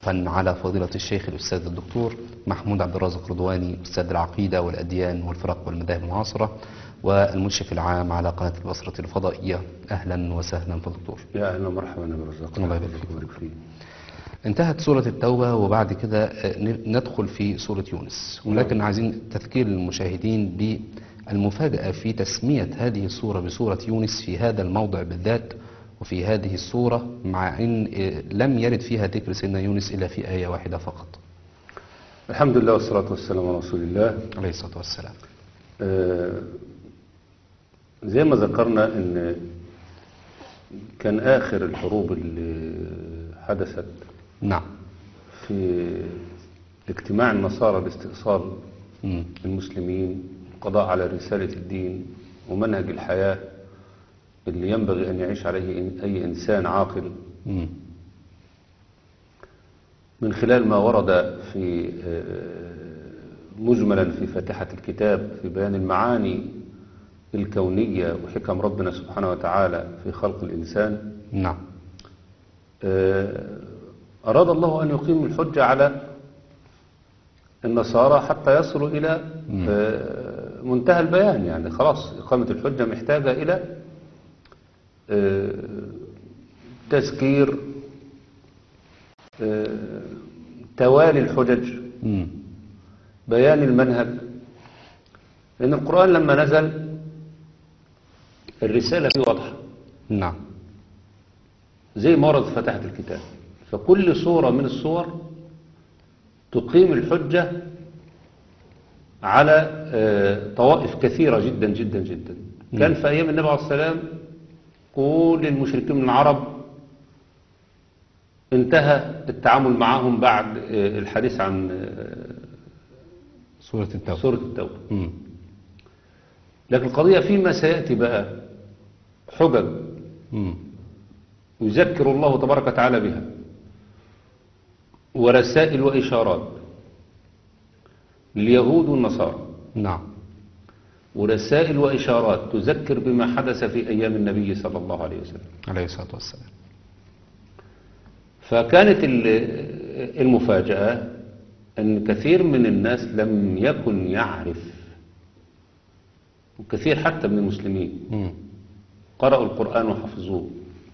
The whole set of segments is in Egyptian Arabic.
تعليقا على فضيلة الشيخ الأستاذ الدكتور محمود عبد الرازق رضواني أستاذ العقيدة والأديان والفرق والمذاهب المعاصرة والمشرف العام على قناة البصرة الفضائية أهلا وسهلا فالدكتور يا اهلا ومرحبا يا رزاق الله يبارك فيك. ويبارك فيك انتهت سورة التوبة وبعد كده آه، ن- ندخل في سورة يونس ولكن عايزين تذكير المشاهدين بالمفاجأة في تسمية هذه السورة بسورة يونس في هذا الموضع بالذات وفي هذه السورة مع أن آه، لم يرد فيها ذكر سيدنا يونس إلا في آية واحدة فقط الحمد لله والصلاة والسلام على رسول الله عليه الصلاة والسلام آه، زي ما ذكرنا ان كان اخر الحروب اللي حدثت نعم في اجتماع النصارى لاستئصال مم. المسلمين القضاء على رسالة الدين ومنهج الحياة اللي ينبغي أن يعيش عليه إن- أي إنسان عاقل مم. من خلال ما ورد في آه، مجملا في فاتحة الكتاب في بيان المعاني الكونية وحكم ربنا سبحانه وتعالى في خلق الإنسان نعم آه، أراد الله أن يقيم الحجة على النصارى حتى يصلوا إلى آه، منتهى البيان يعني خلاص إقامة الحجة محتاجة إلى آه، تذكير آه، توالي الحجج مم. بيان المنهج لأن القرآن لما نزل الرسالة فيه واضحة نعم زي ما ورد في فتحة الكتاب فكل صورة من الصور تقيم الحجة على آه، طوائف كثيرة جدا جدا جدا كان في أيام النبي عليه السلام كل المشركين من العرب انتهى التعامل معهم بعد آه، الحديث عن آه، سورة التوبة سورة التوبة مم. لكن القضية فيما سيأتي بقى حجج مم. يذكر الله تبارك وتعالى بها ورسائل وإشارات لليهود والنصارى نعم ورسائل وإشارات تذكر بما حدث في أيام النبي صلى الله عليه وسلم عليه الصلاة والسلام فكانت ال- المفاجأة أن كثير من الناس لم يكن يعرف وكثير حتى من المسلمين مم. قرأوا القرآن وحفظوه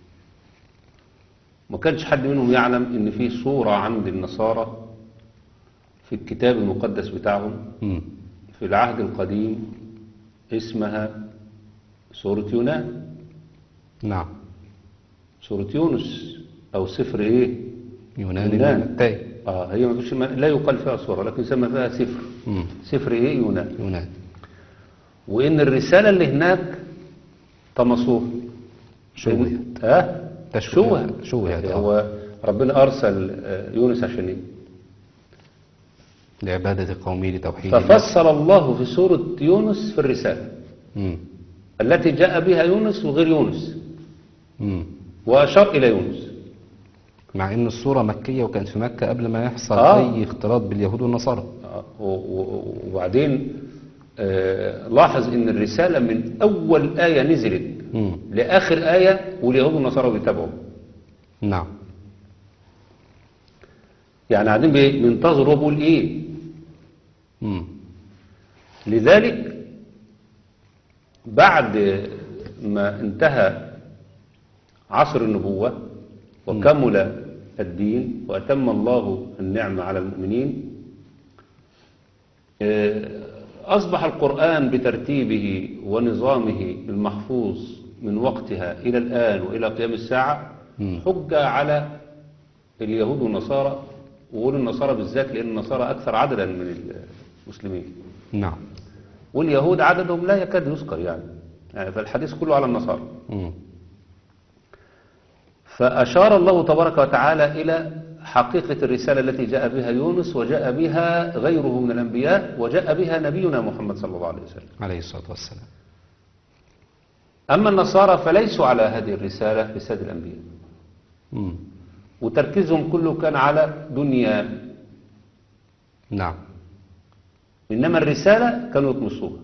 ما كانش حد منهم يعلم ان في صورة عند النصارى في الكتاب المقدس بتاعهم مم. في العهد القديم اسمها سورة يونان نعم سورة يونس او سفر ايه يونان يونان. التاي اه هي ما فيش ما- لا يقال فيها سورة لكن يسمى فيها سفر مم. سفر ايه يونان يونان وان الرسالة اللي هناك طمسوها شوهت. اه تشويه. شوهت شوهت، آه. هو ربنا ارسل آه، يونس عشان ايه لعبادة قومي لتوحيد الله. ففصل الله في سورة يونس في الرسالة مم. التي جاء بها يونس وغير يونس مم. وأشار إلى يونس مع ان الصورة مكية وكانت في مكة قبل ما يحصل آه. اي اختلاط باليهود والنصارى آه، و- و- وبعدين آه، لاحظ ان الرسالة من أول آية نزلت مم. لآخر آية واليهود والنصارى بيتابعوا نعم يعني قاعدين بي- بينتظروا بيقول إيه مم. لذلك بعد ما انتهى عصر النبوة وكمل الدين وأتم الله النعمة على المؤمنين آه، أصبح القرآن بترتيبه ونظامه المحفوظ من وقتها إلى الآن وإلى قيام الساعة مم. حجة على اليهود والنصارى وقول النصارى بالذات لأن النصارى أكثر عددا من المسلمين نعم واليهود عددهم لا يكاد يذكر يعني يعني فالحديث كله على النصارى مم. فأشار الله تبارك وتعالى إلى حقيقة الرسالة التي جاء بها يونس وجاء بها غيره من الأنبياء وجاء بها نبينا محمد صلى الله عليه وسلم عليه الصلاة والسلام أما النصارى فليسوا على هذه الرسالة رسالة الأنبياء مم. وتركيزهم كله كان على دنيا نعم إنما الرسالة كانوا يطمسوها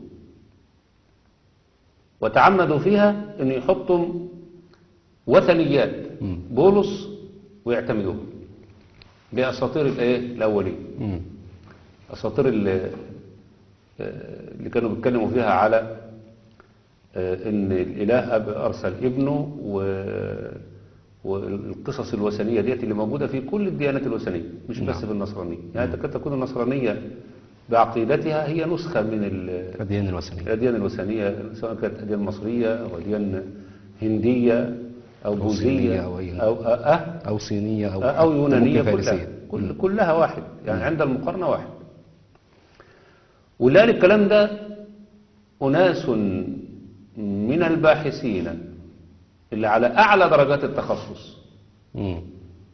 وتعمدوا فيها أن يحطوا وثنيات مم. بولس ويعتمدوها بأساطير الإيه الأولين مم. أساطير اللي, اللي كانوا بيتكلموا فيها على آه، إن الإله أب أرسل ابنه و- والقصص الوثنية ديت اللي موجودة في كل الديانات الوثنية مش بس نعم. في النصرانية يعني تكاد تكون النصرانية بعقيدتها هي نسخة من ال- الأديان الوثنية الأديان الوثنية سواء كانت أديان مصرية أو أديان هندية أو صينية بوذية أو أي- أو أه أو صينية أو أو يونانية ممكن كلها فارسية كل كلها واحد يعني عند المقارنة واحد ولذلك الكلام ده أناس من الباحثين اللي على أعلى درجات التخصص مم.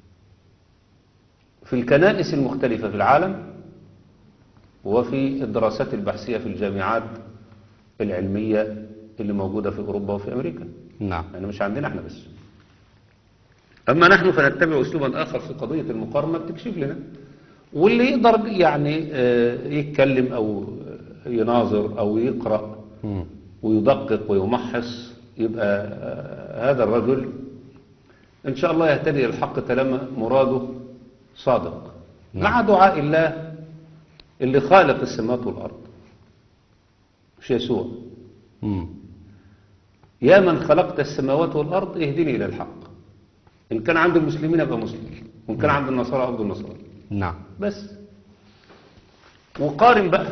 في الكنائس المختلفة في العالم وفي الدراسات البحثية في الجامعات العلمية اللي موجودة في أوروبا وفي أمريكا نعم يعني مش عندنا احنا بس أما نحن فنتبع أسلوبا آخر في قضية المقارنة بتكشف لنا واللي يقدر يعني آه، يتكلم أو يناظر أو يقرأ مم. ويدقق ويمحص يبقى آه، هذا الرجل إن شاء الله يهتدي إلى الحق طالما مراده صادق مع دعاء الله اللي خالق السماوات والأرض مش يسوع مم. يا من خلقت السماوات والأرض اهدني إلى الحق إن كان عند المسلمين أبقى مسلم وإن كان عند النصارى أبقى النصارى نعم بس وقارن بقى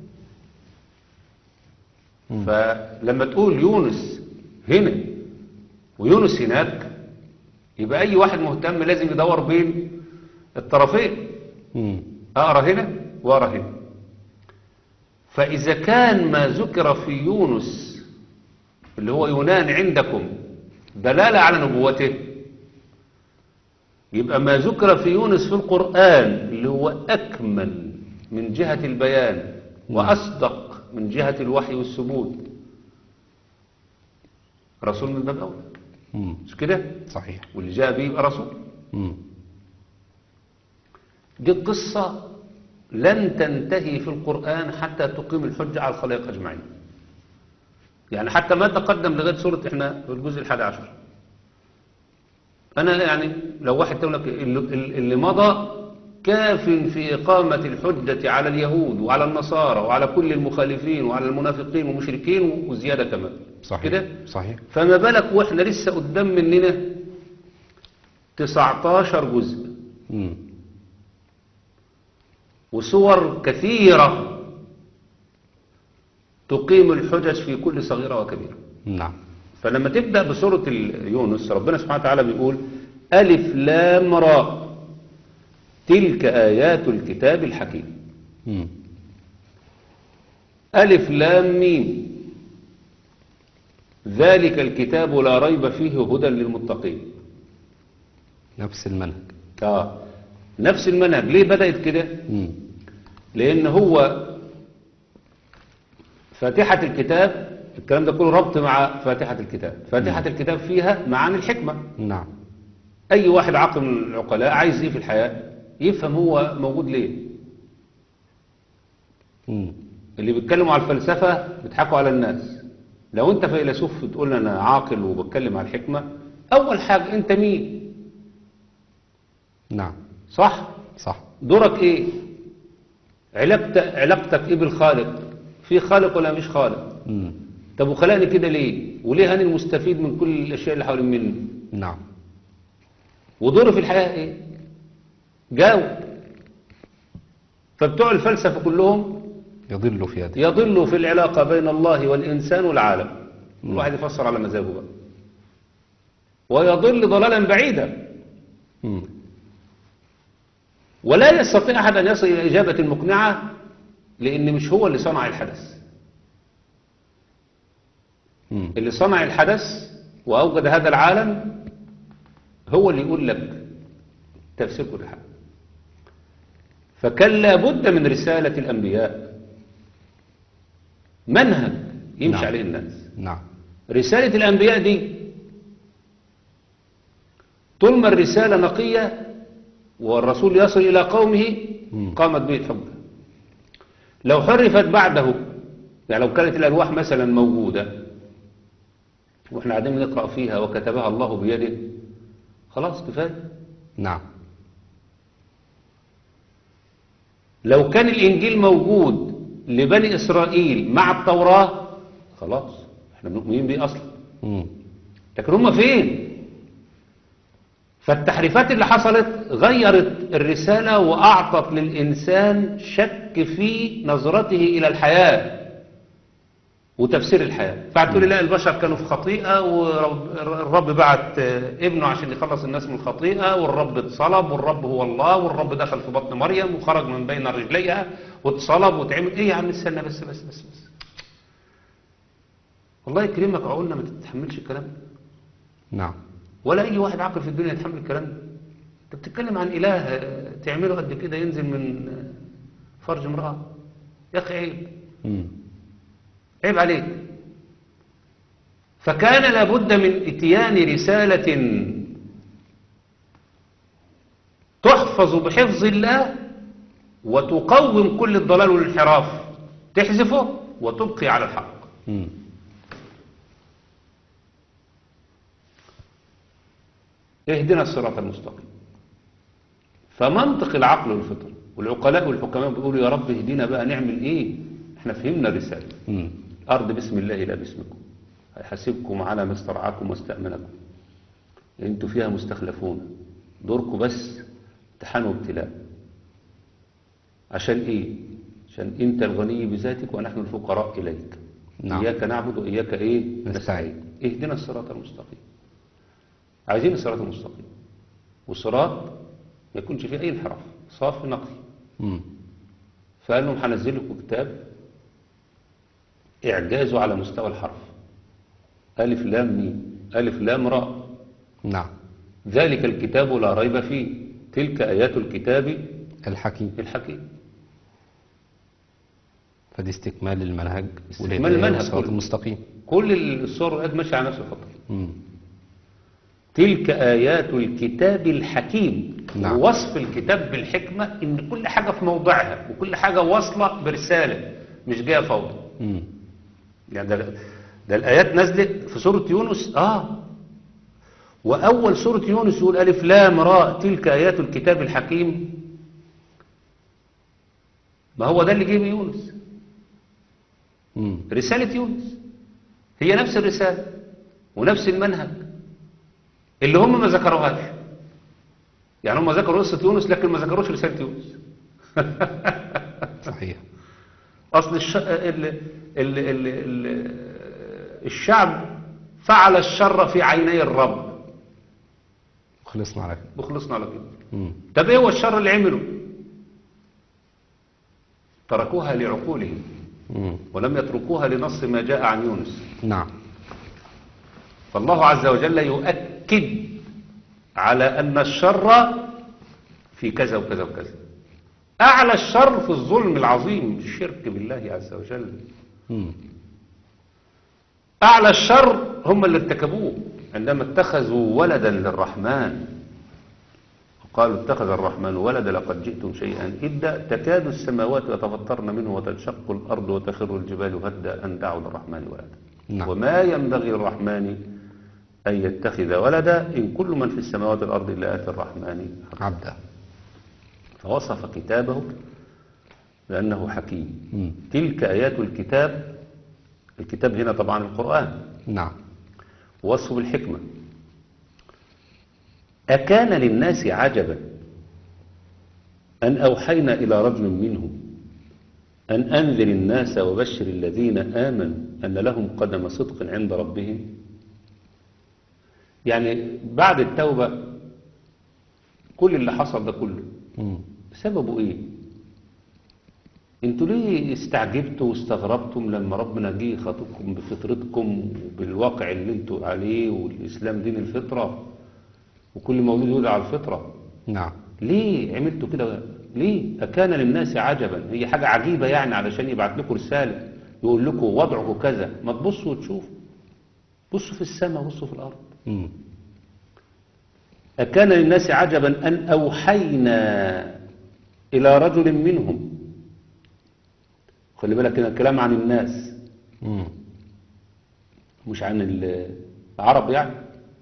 فلما تقول يونس هنا ويونس هناك يبقى أي واحد مهتم لازم يدور بين الطرفين مم. أقرأ هنا وأقرأ هنا فإذا كان ما ذكر في يونس اللي هو يونان عندكم دلالة على نبوته يبقى ما ذكر في يونس في القرآن اللي هو أكمل من جهة البيان وأصدق من جهة الوحي والثبوت رسول من باب أول مم. مش كده صحيح واللي جاء به يبقى رسول مم. دي قصة لن تنتهي في القرآن حتى تقيم الحجة على الخلائق أجمعين يعني حتى ما تقدم لغاية سورة إحنا في الجزء الحادي عشر أنا يعني لو واحد تقول لك اللي, اللي مضى كاف في إقامة الحجة على اليهود وعلى النصارى وعلى كل المخالفين وعلى المنافقين والمشركين وزيادة كمان صحيح كده صحيح فما بالك وإحنا لسه قدام مننا 19 جزء مم. وصور كثيرة تقيم الحجج في كل صغيرة وكبيرة نعم فلما تبدأ بسورة ال- يونس ربنا سبحانه وتعالى بيقول ألف لام راء تلك آيات الكتاب الحكيم مم. ألف لام ميم ذلك الكتاب لا ريب فيه هدى للمتقين نفس المنهج آه. نفس المنهج ليه بدأت كده مم. لأن هو فاتحة الكتاب الكلام ده كله ربط مع فاتحة الكتاب فاتحة الكتاب فيها معاني الحكمة نعم أي واحد عاقل من العقلاء عايز ايه في الحياة يفهم هو موجود ليه مم. اللي بيتكلموا على الفلسفة بيضحكوا على الناس لو انت فيلسوف بتقول انا عاقل وبتكلم على الحكمة اول حاجة انت مين نعم صح صح دورك ايه علاقتك, علاقتك ايه بالخالق في خالق ولا مش خالق مم. طب وخلقني كده ليه وليه انا المستفيد من كل الاشياء اللي حوالين مني نعم ودوري في الحياة ايه جاوب فبتوع الفلسفة كلهم يضل في هذا يضل في العلاقة بين الله والإنسان والعالم الواحد يفسر على مزاجه بقى ويضل ضلالا بعيدا مم. ولا يستطيع أحد أن يصل إلى إجابة مقنعة لأن مش هو اللي صنع الحدث مم. اللي صنع الحدث وأوجد هذا العالم هو اللي يقول لك تفسير كل حاجة فكان لابد من رسالة الأنبياء منهج يمشي نعم. عليه الناس نعم رسالة الأنبياء دي طول ما الرسالة نقية والرسول يصل إلى قومه مم. قامت به الحجة لو حرفت بعده يعني لو كانت الألواح مثلا موجودة وإحنا قاعدين بنقرأ فيها وكتبها الله بيده خلاص كفاية نعم لو كان الإنجيل موجود لبني إسرائيل مع التوراة خلاص احنا مؤمنين بيه أصلا مم. لكن هم فين فالتحريفات اللي حصلت غيرت الرسالة وأعطت للإنسان شك في نظرته إلى الحياة وتفسير الحياة فقعدت لي لا البشر كانوا في خطيئة والرب بعت ابنه عشان يخلص الناس من الخطيئة والرب اتصلب والرب هو الله والرب دخل في بطن مريم وخرج من بين رجليها واتصلب واتعمل ايه يا عم استنى بس بس بس بس والله يكرمك عقولنا ما تتحملش الكلام ده نعم ولا اي واحد عاقل في الدنيا يتحمل الكلام ده انت بتتكلم عن اله آه، تعمله قد كده ينزل من آه، فرج امرأة يا اخي عيب مم. عيب عليك فكان لابد من اتيان رسالة تحفظ بحفظ الله وتقوم كل الضلال والانحراف تحذفه وتبقي على الحق مم. اهدنا الصراط المستقيم فمنطق العقل والفطر والعقلاء والحكماء بيقولوا يا رب اهدينا بقى نعمل ايه احنا فهمنا الرسالة مم. أرض باسم الله لا باسمكم هيحاسبكم على ما استرعاكم واستأمنكم انتوا فيها مستخلفون دوركم بس امتحان وابتلاء عشان ايه عشان انت الغني بذاتك ونحن الفقراء اليك نعم. اياك نعبد واياك ايه نستعين. اهدنا الصراط المستقيم عايزين الصراط المستقيم والصراط ما يكونش فيه اي انحراف صافي نقي مم. فقال لهم هنزل لكم كتاب إعجازه على مستوى الحرف ألف لام ميم ألف لام راء نعم ذلك الكتاب لا ريب فيه تلك آيات الكتاب الحكيم الحكيم فدي استكمال المنهج استكمال والهداية المنهج والصراط كله. المستقيم كل الصور والآيات ماشية على نفس الخط مم. تلك آيات الكتاب الحكيم نعم. وصف الكتاب بالحكمة إن كل حاجة في موضعها وكل حاجة واصلة برسالة مش جاية فوضى مم. يعني ده, ده الآيات نزلت في سورة يونس آه وأول سورة يونس يقول ألف لام راء تلك آيات الكتاب الحكيم ما هو ده اللي جه بيونس مم. رسالة يونس هي نفس الرسالة ونفس المنهج اللي هم ما ذكروهاش يعني هم ذكروا قصة يونس لكن ما ذكروش رسالة يونس صحيح أصل الش... ال... ال... ال... ال... الشعب فعل الشر في عيني الرب خلصنا على كده بخلصنا على كده مم. طب ايه هو الشر اللي عمله تركوها لعقولهم مم. ولم يتركوها لنص ما جاء عن يونس نعم فالله عز وجل يؤكد على أن الشر في كذا وكذا وكذا أعلى الشر في الظلم العظيم الشرك بالله عز وجل مم. أعلى الشر هم اللي ارتكبوه عندما اتخذوا ولدا للرحمن قالوا اتخذ الرحمن ولدا لقد جئتم شيئا إدا تكاد السماوات يتفطرن منه وتنشق الأرض وتخر الجبال هدا أن دعوا للرحمن ولدا نعم. وما ينبغي للرحمن أن يتخذ ولدا إن كل من في السماوات والأرض إلا آتي الرحمن عبدا فوصف كتابه بأنه حكيم مم. تلك آيات الكتاب الكتاب هنا طبعا القرآن نعم وصف بالحكمة أكان للناس عجبا أن أوحينا إلى رجل منهم أن أنذر الناس وبشر الذين آمنوا أن لهم قدم صدق عند ربهم يعني بعد التوبة كل اللي حصل ده كله مم. سببه ايه انتوا ليه استعجبتوا واستغربتم لما ربنا جه يخاطبكم بفطرتكم وبالواقع اللي انتوا عليه والاسلام دين الفطرة وكل مولود يولد على الفطرة نعم ليه عملتوا كده ليه أكان للناس عجبا هي حاجة عجيبة يعني علشان يبعت لكم رسالة يقول لكم وضعه كذا ما تبصوا وتشوفوا بصوا في السماء بصوا في الأرض مم. أكان للناس عجبا أن أوحينا إلى رجل منهم خلي بالك هنا الكلام عن الناس مم. مش عن العرب يعني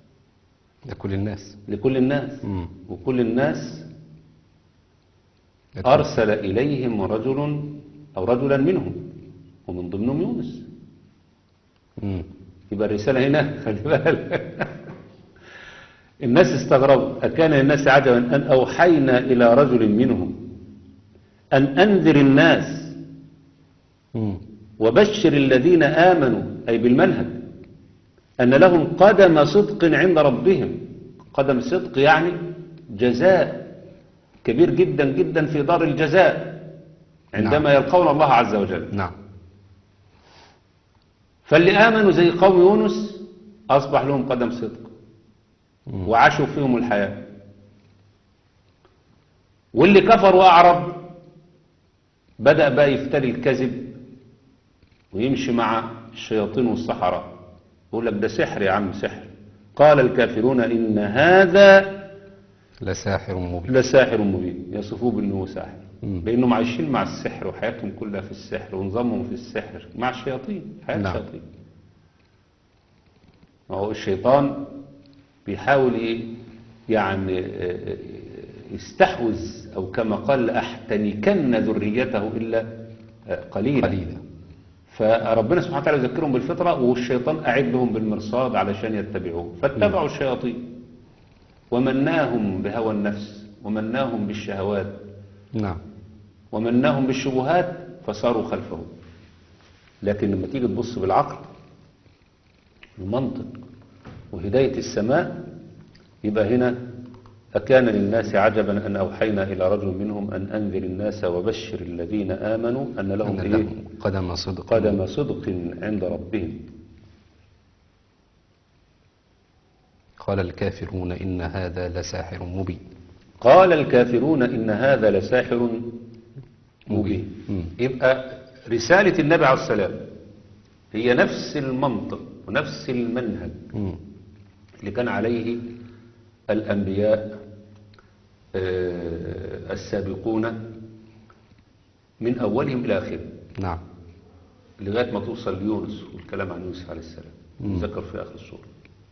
لكل الناس لكل الناس مم. وكل الناس أرسل إليهم رجل أو رجلا منهم ومن ضمنهم يونس مم. يبقى الرسالة هنا خلي بالك الناس استغربوا أكان للناس عجبا أن أوحينا إلى رجل منهم أن أنذر الناس مم. وبشر الذين آمنوا أي بالمنهج أن لهم قدم صدق عند ربهم قدم صدق يعني جزاء كبير جدا جدا في دار الجزاء عندما يلقون الله عز وجل نعم فاللي آمنوا زي قوم يونس أصبح لهم قدم صدق مم. وعاشوا فيهم الحياة واللي كفر وأعرض بدأ بقى يفتري الكذب ويمشي مع الشياطين والسحرة يقول لك ده سحر يا عم سحر قال الكافرون إن هذا لساحر مبين لساحر مبين يصفوه بأنه ساحر مم. بأنهم عايشين مع السحر وحياتهم كلها في السحر ونظامهم في السحر مع الشياطين حياة نعم. الشياطين ما هو الشيطان بيحاول ايه يعني آه، آه، يستحوذ او كما قال احتنكن ذريته الا آه، قليلا قليلا فربنا سبحانه وتعالى يذكرهم بالفطرة والشيطان أعد لهم بالمرصاد علشان يتبعوه فاتبعوا الشياطين ومناهم بهوى النفس ومناهم بالشهوات نعم ومناهم بالشبهات فصاروا خلفه لكن لما تيجي تبص بالعقل المنطق وهداية السماء يبقى هنا أكان للناس عجبا أن أوحينا إلى رجل منهم أن أنذر الناس وبشر الذين آمنوا أن لهم أن إيه؟ لهم قدم صدق قدم صدق عند ربهم قال الكافرون إن هذا لساحر مبين قال الكافرون إن هذا لساحر مبين مم. يبقى رسالة النبي عليه السلام هي نفس المنطق ونفس المنهج مم. اللي كان عليه الأنبياء آه، السابقون من أولهم إلى آخره نعم لغاية ما توصل ليونس والكلام عن يونس عليه السلام مم. ذكر في آخر السورة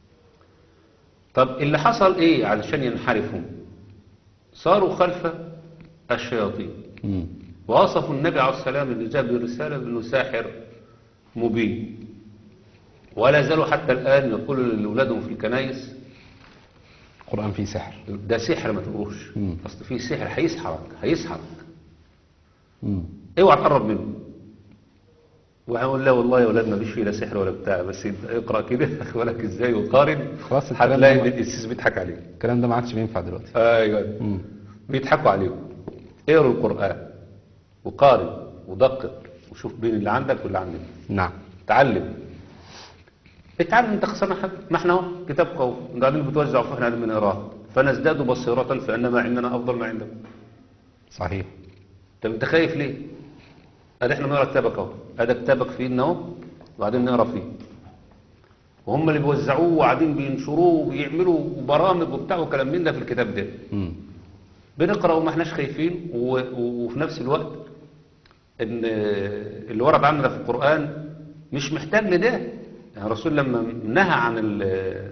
طب اللي حصل إيه علشان ينحرفوا صاروا خلف الشياطين مم. ووصفوا النبي عليه السلام اللي جاب الرسالة بأنه ساحر مبين ولا زالوا حتى الآن يقولوا لأولادهم في الكنائس القرآن فيه سحر ده سحر ما تقولوش مم. أصل فيه سحر هيسحرك هيسحرك مم. اوعى تقرب منه وهقول لا والله يا ولاد ما فيش فيه لا سحر ولا بتاع بس انت اقرا كده بالك ازاي وقارن خلاص الكلام هتلاقي ده ان ما- القسيس بيضحك عليك الكلام ده ما عادش بينفع دلوقتي ايوه مم. بيضحكوا عليكم اقروا القران وقارن ودقق وشوف بين اللي عندك واللي عندك نعم تعلم اتعلم انت خسرنا حاجه ما احنا اهو كتاب قوي قاعدين بتوزعوا فاحنا قاعدين بنقراه فنزداد بصيرة فان ما عندنا افضل ما عندكم صحيح طب انت خايف ليه؟ قال احنا بنقرا كتابك اهو ادي كتابك في ايدنا اهو وبعدين نقرا فيه وهم اللي بيوزعوه وقاعدين بينشروه وبيعملوا برامج وبتاع وكلام من ده في الكتاب ده مم. بنقرا وما احناش خايفين و... وفي نفس الوقت ان اللي ورد عننا في القران مش محتاج لده يعني الرسول لما نهى عن ال...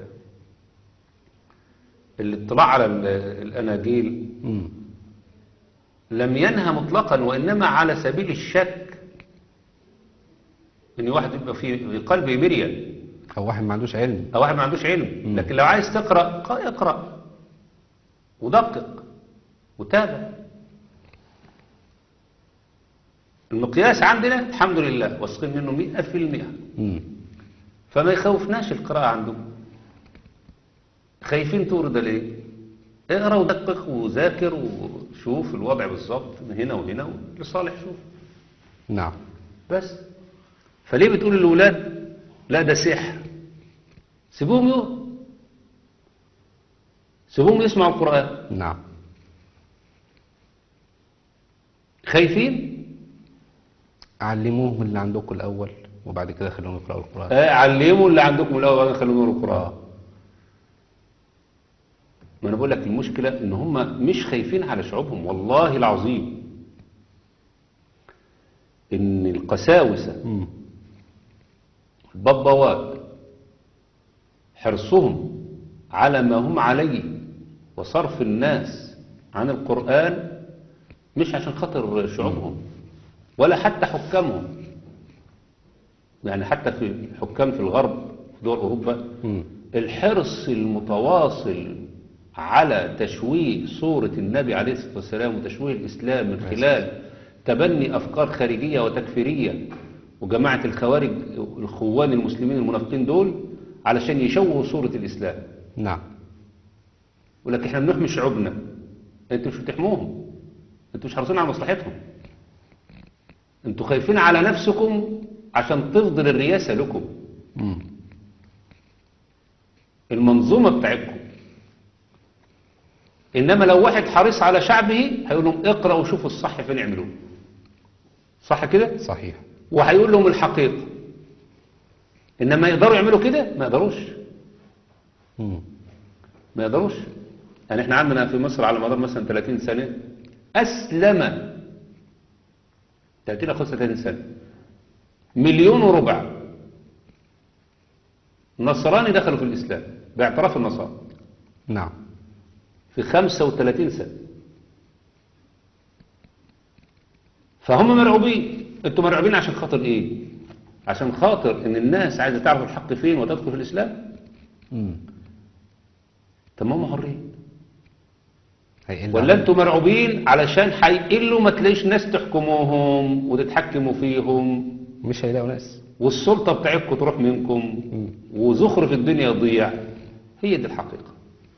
الاطلاع على ال- الاناجيل مم. لم ينهى مطلقا وإنما على سبيل الشك إن واحد يبقى في في قلبه مرية أو واحد ما عندوش علم أو واحد ما عندوش علم مم. لكن لو عايز تقرأ ق- اقرأ ودقق وتابع المقياس عندنا الحمد لله واثقين منه مئة في المئة مم. فما يخوفناش القراءة عندكم خايفين تورد ليه اقرا ودقق وذاكر وشوف الوضع بالظبط من هنا وهنا لصالح شوف نعم بس فليه بتقول للولاد لا ده سحر سيبوهم يقروا سيبوهم يسمعوا القرآن نعم خايفين علموهم اللي عندكم الأول وبعد كده خلوهم يقرأوا القرآن آه، علموا اللي عندكم الأول وبعدين خلوهم يقروا القرآن ما أنا بقول لك المشكلة إن هم مش خايفين على شعوبهم والله العظيم إن القساوسة مم. الببوات حرصهم على ما هم عليه وصرف الناس عن القرآن مش عشان خاطر شعوبهم ولا حتى حكامهم يعني حتى في الحكام في الغرب في دول أوروبا مم. الحرص المتواصل على تشويه صورة النبي عليه الصلاة والسلام وتشويه الإسلام من خلال تبني أفكار خارجية وتكفيرية وجماعة الخوارج الخوان المسلمين المنافقين دول علشان يشوهوا صورة الإسلام نعم يقول لك احنا بنحمي شعوبنا انتوا مش بتحموهم انتوا مش حريصين على مصلحتهم انتوا خايفين على نفسكم عشان تفضل الرياسة لكم مم. المنظومة بتاعتكم إنما لو واحد حريص على شعبه هيقول لهم اقرأوا وشوفوا الصح فين يعملوه صح كده؟ صحيح وهيقول لهم الحقيقة إنما يقدروا يعملوا كده؟ ما يقدروش مم. ما يقدروش يعني احنا عندنا في مصر على مدار مثلا 30 سنة أسلم 30 أو 35 سنة مليون وربع نصراني دخلوا في الإسلام باعتراف النصارى نعم في 35 سنة فهم مرعوبين انتوا مرعوبين عشان خاطر ايه عشان خاطر ان الناس عايزة تعرف الحق فين وتدخل في الإسلام مم. طب ما هم حرين هيقل ولا عليهم. انتوا مرعوبين علشان هيقلوا ما تلاقيش ناس تحكموهم وتتحكموا فيهم مش هيلاقوا ناس والسلطة بتاعتكم تروح منكم وزخرف الدنيا يضيع هي دي الحقيقة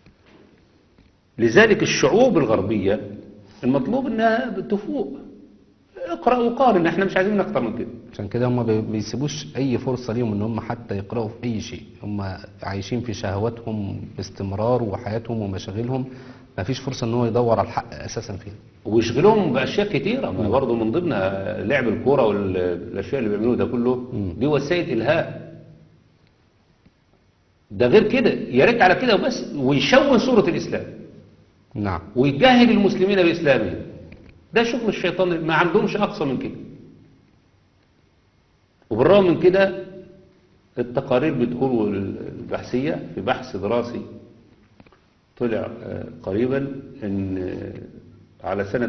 لذلك الشعوب الغربية المطلوب انها تفوق اقرأ وقارن احنا مش عايزين اكتر من كده عشان كده هم بي- بيسيبوش اي فرصة ليهم ان هم حتى يقرأوا في اي شيء هم عايشين في شهواتهم باستمرار وحياتهم ومشاغلهم ما فيش فرصة ان هو يدور على الحق اساسا فيها ويشغلهم باشياء كتيره ما برضه من ضمنها لعب الكوره والاشياء اللي بيعملوه ده كله دي وسائل الهاء ده غير كده يا ريت على كده وبس ويشوه صوره الاسلام نعم ويجاهل المسلمين باسلامهم ده شغل الشيطان ما عندهمش اقصى من كده وبالرغم من كده التقارير بتقول البحثيه في بحث دراسي طلع آه، قريبا ان آه، على سنة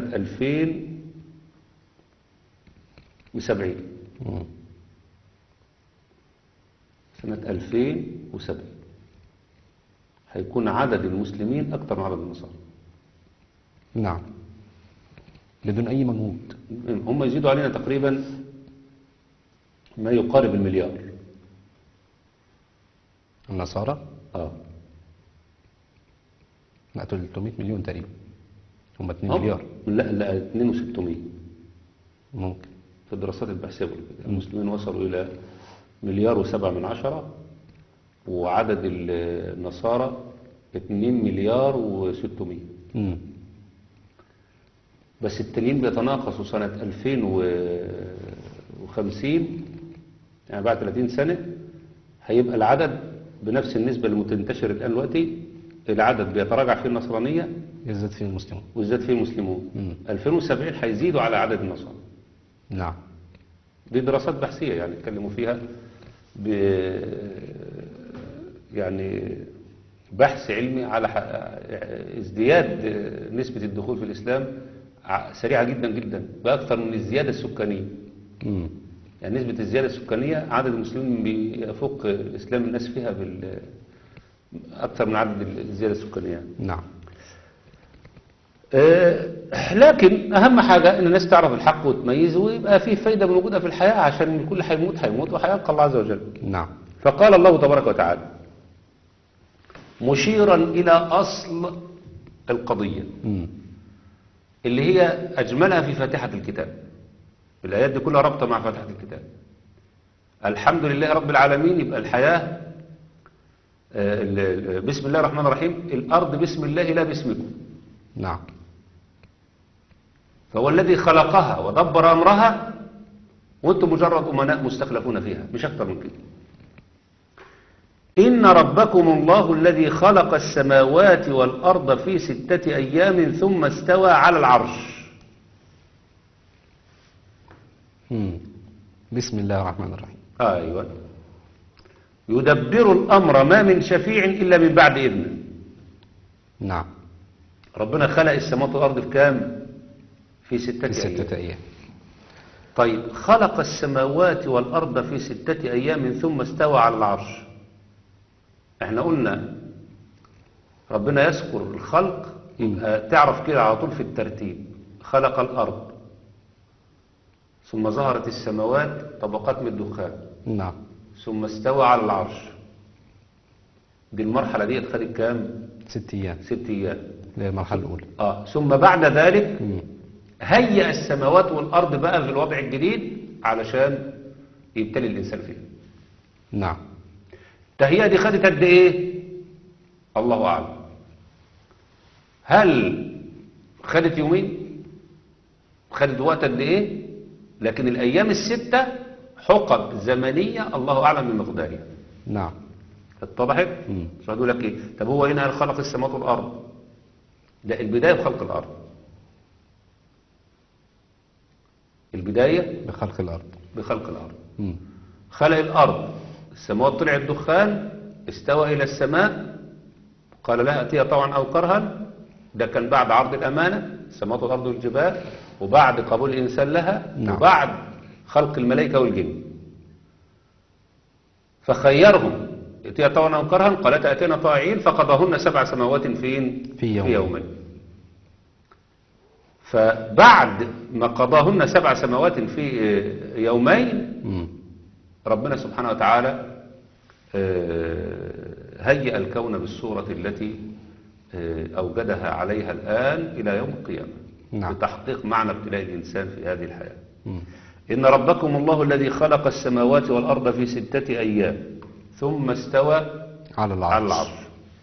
2070 مم. سنة 2070 هيكون عدد المسلمين أكثر من عدد النصارى نعم بدون اي مجهود هم يزيدوا علينا تقريبا ما يقارب المليار النصارى اه لا 300 مليون تقريبا هم 2 هم- مليار لا لا 2600 ممكن في الدراسات البحثية بيقولوا كده المسلمين وصلوا إلى مليار وسبعة من عشرة وعدد النصارى 2 مليار وستمائة مم. بس التانيين بيتناقصوا سنة 2050 يعني بعد 30 سنة هيبقى العدد بنفس النسبة اللي متنتشر الآن دلوقتي العدد بيتراجع فيه النصرانية يزداد فيه المسلمون ويزداد فيه المسلمون مم. 2070 هيزيدوا على عدد النصارى نعم دي دراسات بحثية يعني اتكلموا فيها ب يعني بحث علمي على ح- ازدياد نسبة الدخول في الإسلام ع- سريعة جدا جدا بأكثر من الزيادة السكانية مم. يعني نسبة الزيادة السكانية عدد المسلمين بيفوق الإسلام الناس فيها بال أكثر من عدد الزيادة السكانية نعم آه، لكن أهم حاجة إن الناس تعرف الحق وتميز ويبقى فيه فايدة من وجودها في الحياة عشان الكل هيموت هيموت وهيلقى الله عز وجل نعم فقال الله تبارك وتعالى مشيرا إلى أصل القضية مم. اللي هي أجملها في فاتحة الكتاب الآيات دي كلها رابطة مع فاتحة الكتاب الحمد لله رب العالمين يبقى الحياة آه، ال- ال- بسم الله الرحمن الرحيم الأرض بسم الله لا باسمكم نعم فهو الذي خلقها ودبر أمرها وانتم مجرد أمناء مستخلفون فيها مش أكتر من كده إن ربكم الله الذي خلق السماوات والأرض في ستة أيام ثم استوى على العرش مم. بسم الله الرحمن الرحيم أيوة يدبر الأمر ما من شفيع إلا من بعد إذنه نعم ربنا خلق السماوات والأرض في كام في في ستة, في أيام ستة أيام طيب خلق السماوات والأرض في ستة أيام ثم استوى على العرش احنا قلنا ربنا يذكر الخلق يبقى تعرف كده على طول في الترتيب خلق الأرض ثم ظهرت السماوات طبقات من الدخان نعم ثم استوى على العرش دي المرحلة دي خدت كام؟ ست أيام ست أيام اللي هي المرحلة الأولى آه ثم بعد ذلك مم. هيئ السماوات والأرض بقى في الوضع الجديد علشان يبتلي الإنسان فيها نعم التهيئة دي خدت قد إيه؟ الله أعلم هل خدت يومين؟ خدت وقت قد إيه؟ لكن الأيام الستة حقب زمنية الله أعلم بمقدارها نعم اتضحت؟ مم. مش هقول لك إيه؟ طب هو هنا خلق السماوات والأرض ده البداية بخلق الأرض البداية بخلق الأرض بخلق الأرض مم. خلق الأرض السماوات طلعت دخان استوى إلى السماء قال لا أتيها طوعا أو كرها ده كان بعد عرض الأمانة السماوات والأرض والجبال وبعد قبول الإنسان لها نعم. وبعد خلق الملائكة والجن فخيرهم أتيها طوعا أو كرها قالت أتينا طائعين فقضاهن سبع سماوات فين في يوم. في يومين فبعد ما قضاهن سبع سماوات في يومين مم. ربنا سبحانه وتعالى آه، هيئ الكون بالصورة التي آه، أوجدها عليها الآن إلى يوم القيامة نعم. لتحقيق معنى ابتلاء الإنسان في هذه الحياة مم. إن ربكم الله الذي خلق السماوات والأرض في ستة أيام ثم استوى على العرش على العرش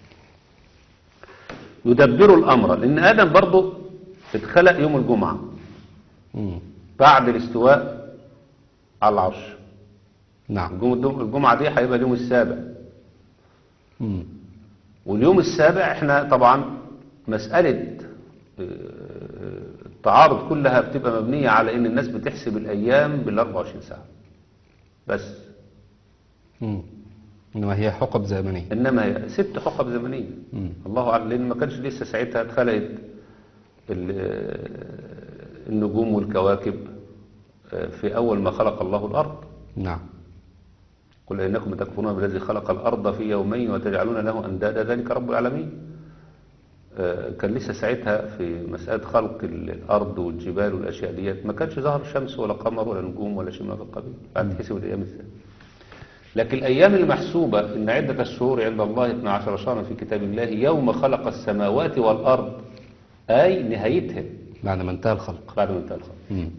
يدبر الأمر لأن آدم برضه اتخلق يوم الجمعة مم. بعد الاستواء على العرش نعم الجم- الجمعة دي هيبقى اليوم السابع مم. واليوم السابع احنا طبعا مسألة آه، التعارض كلها بتبقى مبنية على ان الناس بتحسب الايام بال 24 ساعة بس مم. إنما هي حقب زمنية انما هي ست حقب زمنية مم. الله اعلم لان ما كانش لسه ساعتها اتخلقت ال- آه، النجوم والكواكب آه، في اول ما خلق الله الارض نعم قل إنكم تكفرون بالذي خلق الأرض في يومين وتجعلون له أندادا ذلك رب العالمين آه، كان لسه ساعتها في مسألة خلق ال- الأرض والجبال والأشياء ديت ما كانش ظهر شمس ولا قمر ولا نجوم ولا شيء من هذا القبيل بعد حسب الأيام الثانية لكن الأيام المحسوبة إن عدة الشهور عند الله 12 شهرا في كتاب الله يوم خلق السماوات والأرض أي نهايتها بعد ما انتهى الخلق بعد ما انتهى الخلق مم.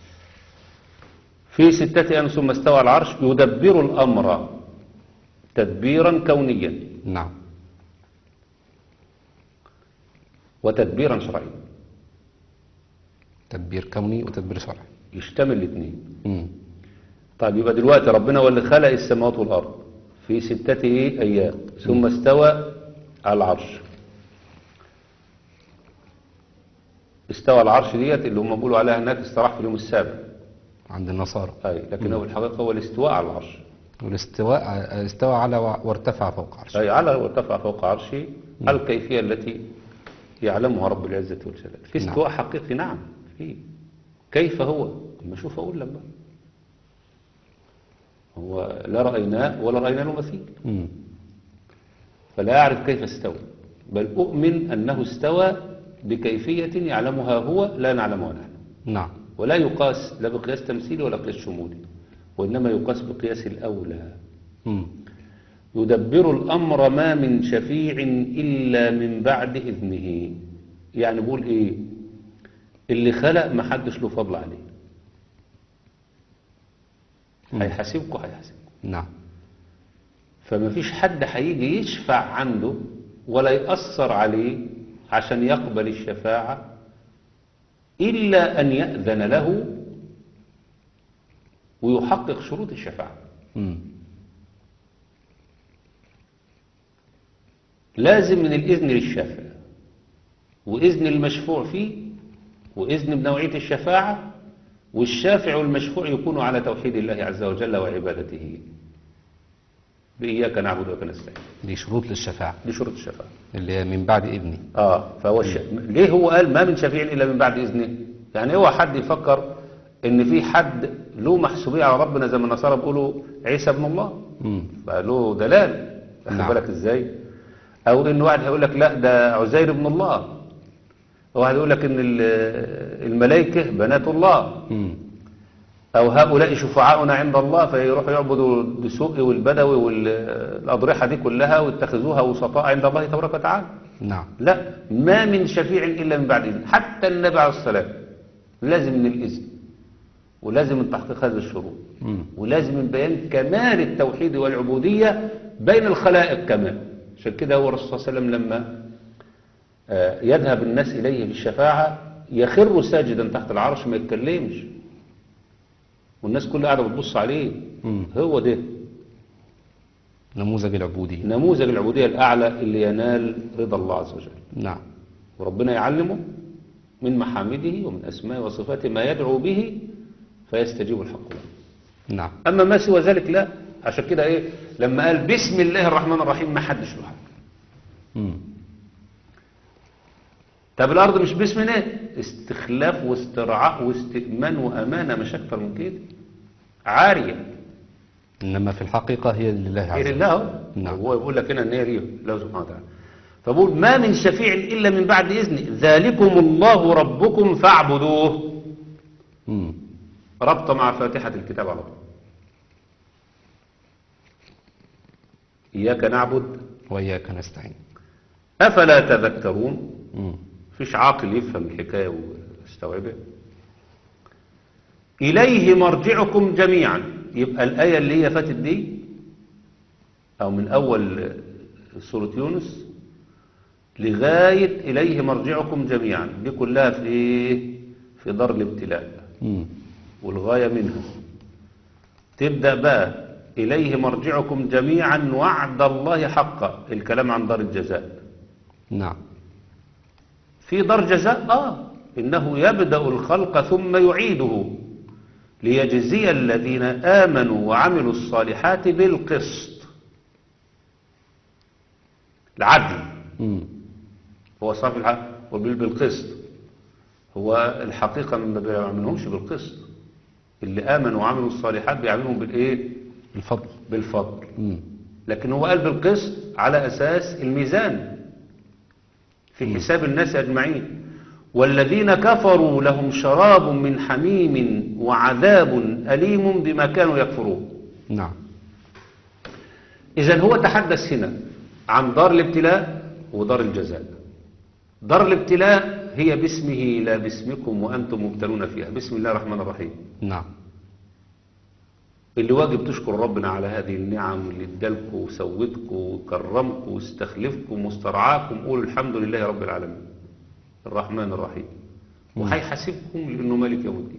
في ستة أيام ثم استوى على العرش يدبر الأمر تدبيرا كونيا نعم وتدبيرا شرعيا تدبير كوني وتدبير شرعي يشتمل الاثنين مم. طيب يبقى دلوقتي ربنا هو اللي خلق السماوات والأرض في ستة إيه أيام ثم استوى على العرش استوى على العرش ديت اللي هم بيقولوا عليها هناك استراح في اليوم السابع عند النصارى أي لكن هو الحقيقة هو الاستواء على العرش والاستواء استوى على وع- وارتفع فوق عرشه أي على وارتفع فوق عرشه على الكيفية التي يعلمها رب العزة والجلال في نعم. استواء حقيقي نعم في كيف هو اما اشوف اقول لك بقى هو لا رأيناه ولا رأينا له مثيل مم. فلا أعرف كيف استوى بل أؤمن أنه استوى بكيفية يعلمها هو لا نعلمها نحن نعم ولا يقاس لا بقياس تمثيلي ولا قياس شمولي وإنما يقاس بقياس الأولى مم. يدبر الأمر ما من شفيع إلا من بعد إذنه يعني بقول إيه اللي خلق ما حدش له فضل عليه هيحاسبكم هيحاسبكم نعم فما فيش حد هيجي يشفع عنده ولا يأثر عليه عشان يقبل الشفاعة إلا أن يأذن له ويحقق شروط الشفاعة مم. لازم من الإذن للشافع وإذن المشفوع فيه وإذن بنوعية الشفاعة والشافع والمشفوع يكونوا على توحيد الله عز وجل وعبادته بإياك نعبد وإياك نستعين دي شروط للشفاعة دي شروط الشفاعة اللي هي من بعد ابني آه فهو الش... ليه هو قال ما من شفيع إلا من بعد إذنه يعني هو حد يفكر ان في حد له محسوبية على ربنا زي ما النصارى بيقولوا عيسى ابن الله مم. فله دلال واخد نعم. بالك ازاي او ان واحد هيقول لك لا ده عزير ابن الله واحد يقول لك ان ال- الملائكة بنات الله مم. أو هؤلاء شفعاؤنا عند الله فيروحوا يعبدوا الدسوق والبدوي والأضرحة دي كلها ويتخذوها وسطاء عند الله تبارك وتعالى نعم لا ما من شفيع إلا من بعد إذن حتى النبي عليه السلام لازم من الإذن ولازم من تحقيق هذه الشروط مم. ولازم من بيان كمال التوحيد والعبودية بين الخلائق كمان عشان كده هو الرسول صلى الله عليه وسلم لما آه، يذهب الناس إليه بالشفاعة يخر ساجدا تحت العرش ما يتكلمش والناس كلها قاعدة بتبص عليه مم. هو ده نموذج العبودية نموذج العبودية الأعلى اللي ينال رضا الله عز وجل نعم وربنا يعلمه من محامده ومن أسمائه وصفاته ما يدعو به فيستجيب الحق له نعم أما ما سوى ذلك لا عشان كده إيه لما قال بسم الله الرحمن الرحيم ما حدش له حاجة مم. طب الأرض مش باسم الله استخلاف واسترعاء واستئمان وأمانة مش أكتر من كده عارية إنما في الحقيقة هي لله عز غير وجل الله هو. نعم. هو يقول لك هنا ان هي ليه الله سبحانه وتعالى فبقول ما من شفيع الا من بعد اذنه ذلكم الله ربكم فاعبدوه مم. ربط مع فاتحه الكتاب على طول اياك نعبد وإياك نستعين افلا تذكرون مم. فيش عاقل يفهم الحكايه ويستوعبها اليه مرجعكم جميعا يبقى الايه اللي هي فاتت دي او من اول سوره يونس لغايه اليه مرجعكم جميعا دي كلها في ايه في دار الابتلاء مم. والغايه منها تبدا بقى اليه مرجعكم جميعا وعد الله حقا الكلام عن دار الجزاء نعم في دار جزاء آه إنه يبدأ الخلق ثم يعيده ليجزي الذين آمنوا وعملوا الصالحات بالقسط العدل مم. هو صافي الحق وبال- بالقسط هو الحقيقة ما بيعملهمش بالقسط اللي آمنوا وعملوا الصالحات بيعملهم بالإيه الفضل بالفضل مم. لكن هو قال بالقسط على أساس الميزان في حساب الناس أجمعين والذين كفروا لهم شراب من حميم وعذاب أليم بما كانوا يكفرون نعم إذا هو تحدث هنا عن دار الابتلاء ودار الجزاء دار الابتلاء هي باسمه لا باسمكم وأنتم مبتلون فيها بسم الله الرحمن الرحيم نعم اللي واجب تشكر ربنا على هذه النعم اللي ادالكم وسوتكم وكرمكم واستخلفكم واسترعاكم قولوا الحمد لله رب العالمين الرحمن الرحيم وهيحاسبكم لانه مالك يوم الدين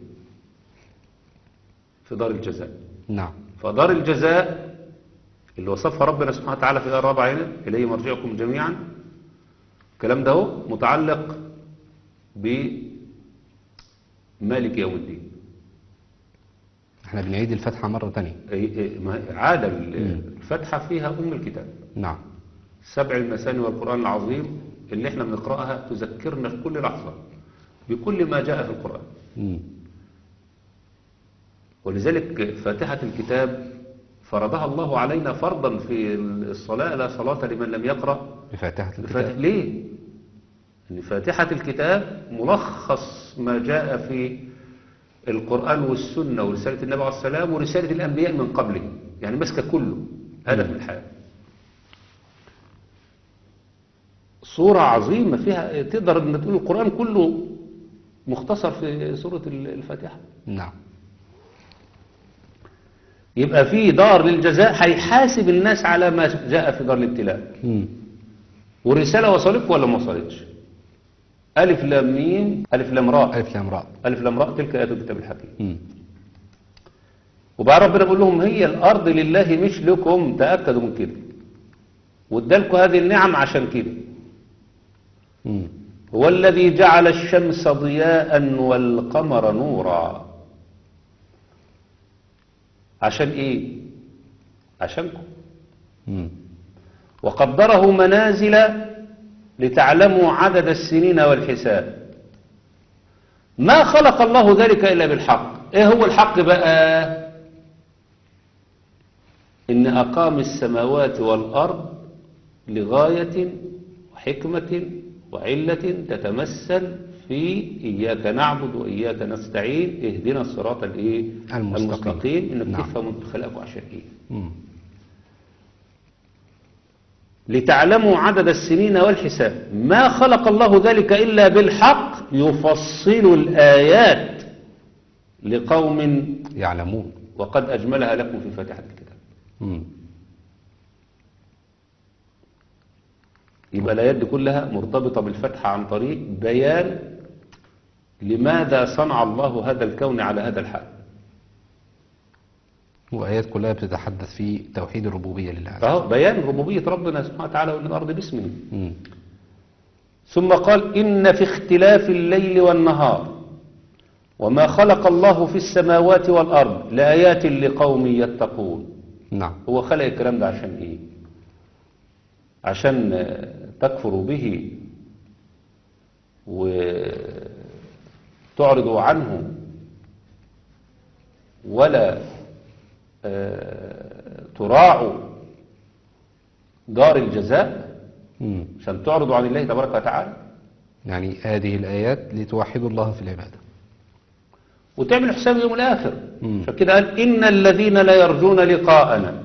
في دار الجزاء نعم فدار الجزاء اللي وصفها ربنا سبحانه وتعالى في الآية الرابعة هنا إليه مرجعكم جميعا الكلام ده هو متعلق بمالك يوم الدين احنا بنعيد الفتحة مرة تانية أي- أي- ما- عادة الفتحة فيها أم الكتاب نعم سبع المثاني والقرآن العظيم اللي احنا بنقرأها تذكرنا في كل لحظة بكل ما جاء في القرآن مم. ولذلك فاتحة الكتاب فرضها الله علينا فرضا في الصلاة لا صلاة لمن لم يقرأ بفاتحة بفاتح الكتاب ليه؟ إن فاتحة الكتاب ملخص ما جاء في القرآن والسنة ورسالة النبي عليه السلام ورسالة الأنبياء من قبله يعني ماسكة كله هدف الحياة صورة عظيمة فيها تقدر ان تقول القرآن كله مختصر في سورة الفاتحة نعم يبقى في دار للجزاء هيحاسب الناس على ما جاء في دار الابتلاء مم. والرسالة وصلتك ولا ما وصلتش ألف لام ميم ألف لام راء ألف لام راء ألف لام راء تلك آيات الكتاب الحكيم مم. وبعد ربنا بيقول لهم هي الأرض لله مش لكم تأكدوا من كده وادالكم هذه النعم عشان كده مم. هو الذي جعل الشمس ضياء والقمر نورا عشان ايه عشانكم مم. وقدره منازل لتعلموا عدد السنين والحساب ما خلق الله ذلك إلا بالحق إيه هو الحق بقى إن أقام السماوات والأرض لغاية وحكمة وعلة تتمثل في إياك نعبد وإياك نستعين اهدنا الصراط الإيه؟ المستقيم. المستقيم إنك نعم. تفهم خلقه عشان إيه مم. لتعلموا عدد السنين والحساب ما خلق الله ذلك إلا بالحق يفصل الآيات لقوم يعلمون وقد أجملها لكم في فاتحة الكتاب مم. يبقى الآيات دي كلها مرتبطة بالفتحة عن طريق بيان لماذا صنع الله هذا الكون على هذا الحال وآيات كلها بتتحدث في توحيد الربوبية لله عز وجل فهو بيان ربوبية ربنا سبحانه وتعالى والأرض باسمه مم. ثم قال إن في اختلاف الليل والنهار وما خلق الله في السماوات والأرض لآيات لقوم يتقون نعم هو خلق الكلام ده عشان إيه عشان آه، تكفروا به وتعرضوا عنه ولا آه، تراعوا دار الجزاء مم. عشان تعرضوا عن الله تبارك وتعالى يعني هذه الآيات لتوحدوا الله في العبادة وتعمل حساب يوم الآخر مم. فكده قال إن الذين لا يرجون لقاءنا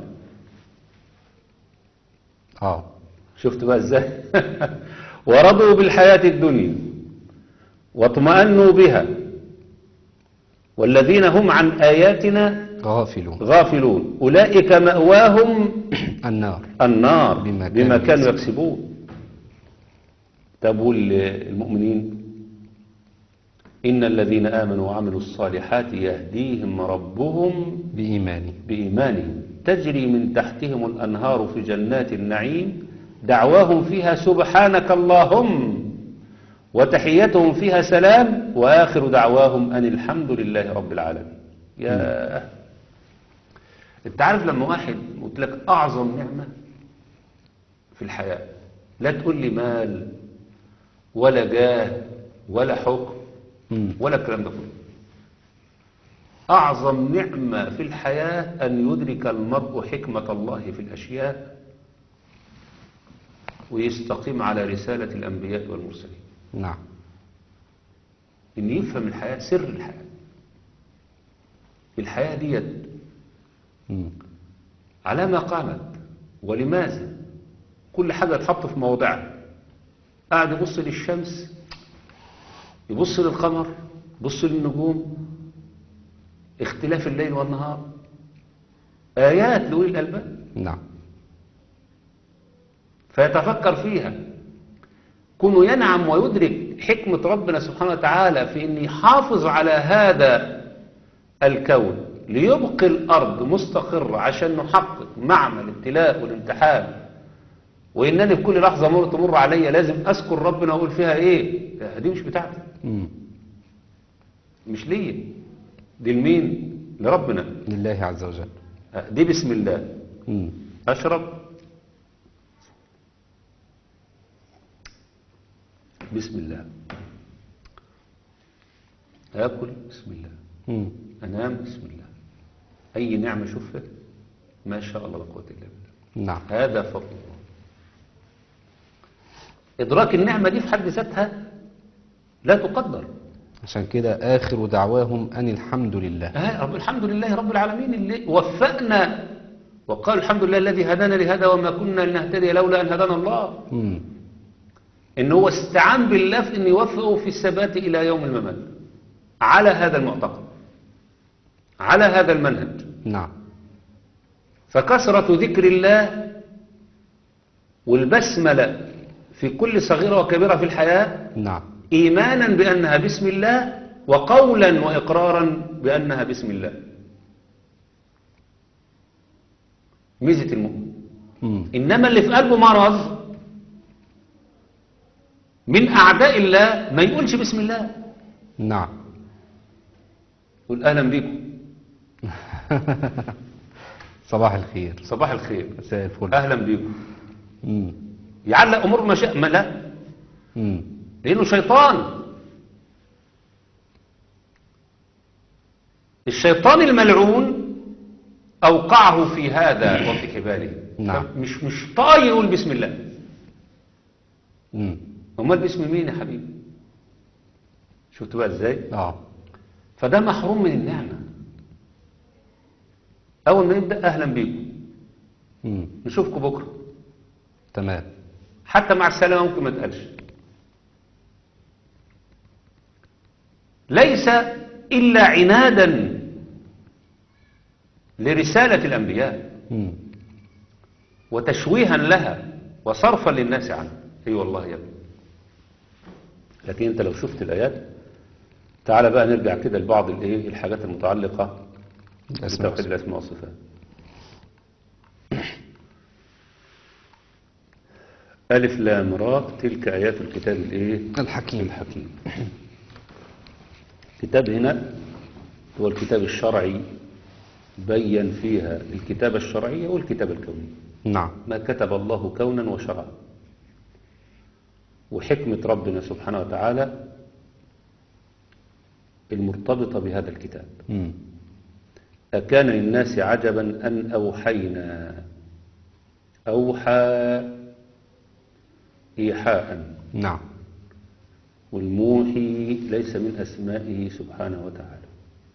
آه شفت بقى ازاي ورضوا بالحياة الدنيا واطمأنوا بها والذين هم عن آياتنا غافلون غافلون أولئك مأواهم النار النار بما بما, كانوا كانوا يكسبون طب والمؤمنين إن الذين آمنوا وعملوا الصالحات يهديهم ربهم بإيمانه بإيمانهم تجري من تحتهم الأنهار في جنات النعيم دعواهم فيها سبحانك اللهم وتحيتهم فيها سلام وآخر دعواهم أن الحمد لله رب العالمين يا انت عارف لما واحد قلت لك أعظم نعمة في الحياة لا تقول لي مال ولا جاه ولا حكم مم. ولا الكلام ده كله أعظم نعمة في الحياة أن يدرك المرء حكمة الله في الأشياء ويستقيم على رسالة الأنبياء والمرسلين نعم إن يفهم الحياة سر الحياة الحياة ديت مم. على ما قامت ولماذا كل حاجة تحط في موضعها قاعد يبص للشمس يبص للقمر يبص للنجوم اختلاف الليل والنهار آيات لأولي الألباب نعم فيتفكر فيها كونه ينعم ويدرك حكمة ربنا سبحانه وتعالى في أن يحافظ على هذا الكون ليبقي الأرض مستقرة عشان نحقق معنى الابتلاء والامتحان وإنني في كل لحظة مر تمر عليا لازم أذكر ربنا وأقول فيها إيه لا، دي مش بتاعتي مم. مش ليا دي لمين لربنا لله عز وجل دي بسم الله مم. أشرب بسم الله آكل بسم الله مم. أنام بسم الله أي نعمة شوفها ما شاء الله لا قوة إلا بالله نعم هذا فضل الله إدراك النعمة دي في حد ذاتها لا تقدر عشان كده آخر دعواهم أن الحمد لله آه رب الحمد لله رب العالمين اللي وفقنا وقال الحمد لله الذي هدانا لهذا وما كنا لنهتدي لولا أن هدانا الله مم. إن هو استعان بالله في أن يوفقه في الثبات إلى يوم الممات على هذا المعتقد على هذا المنهج نعم فكثرة ذكر الله والبسملة في كل صغيرة وكبيرة في الحياة نعم إيمانا بأنها بسم الله وقولا وإقرارا بأنها بسم الله ميزة المؤمن مم. إنما اللي في قلبه مرض من أعداء الله ما يقولش بسم الله نعم يقول أهلا بكم صباح الخير صباح الخير مساء الفل أهلا بكم مم. يعلق أمور ما شاء ما لا مم. لأنه شيطان الشيطان الملعون أوقعه في هذا وفي حباله نعم. مش مش طايق يقول بسم الله مم. امال باسم مين يا حبيبي شفتوا بقى ازاي اه فده محروم من النعمة أول ما نبدأ أهلا بيكم مم. نشوفكم بكرة تمام حتى مع السلامة ممكن ما تقالش ليس إلا عنادا لرسالة الأنبياء مم. وتشويها لها وصرفا للناس عنها اي والله يا ابني لكن انت لو شفت الايات تعال بقى نرجع كده لبعض الايه الحاجات المتعلقه الأسماء بتوحيد الاسماء والصفات الف لام را تلك ايات الكتاب الايه الحكيم الحكيم الكتاب هنا هو الكتاب الشرعي بين فيها الكتابة الشرعية والكتابة الكونية نعم ما كتب الله كونا وشرعا وحكمة ربنا سبحانه وتعالى المرتبطة بهذا الكتاب مم. أكان للناس عجبا أن أوحينا أوحى إيحاء نعم والموحي ليس من أسمائه سبحانه وتعالى